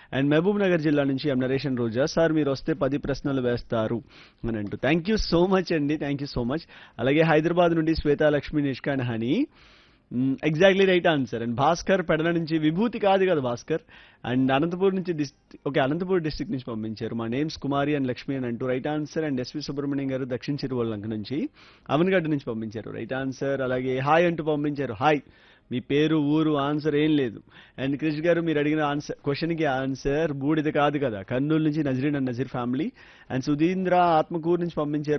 and Mahabub Nagar జిల్లా నుంచి ఎం narration రోజా sir మీరు వస్తే పది ప్రశ్నలు వేస్తారు అని అంటూ థ్యాంక్ యూ సో మచ్ అండి థ్యాంక్ యూ సో మచ్ అలాగే హైదరాబాద్ నుండి శ్వేతా లక్ష్మి నిష్కాన్ హనీ exactly right answer and Bhaskar పెడల నుంచి విభూతి కాదు కదా భాస్కర్ అండ్ అనంతపూర్ నుంచి డిస్ట్రిక్ట్ ఓకే అనంతపూర్ డిస్ట్రిక్ట్ నుంచి పంపించారు మా నేమ్స్ కుమారి అండ్ లక్ష్మి అని అంటూ right answer and S V Subrahmanyam garu దక్షిణ చిరువల్లంక నుంచి అవనగడ్డ నుంచి పంపించారు రైట్ ఆన్సర్ అలాగే హాయ్ అంటూ పంపించారు హాయ్ మీ పేరు ఊరు ఆన్సర్ ఏం లేదు అండ్ క్రిష్ గారు మీరు అడిగిన ఆన్సర్ క్వశ్చన్కి ఆన్సర్ బూడిద కాదు కదా కర్నూలు నుంచి Nazreen and Nazeer family and Sudheendra Atmakur నుంచి పంపించారు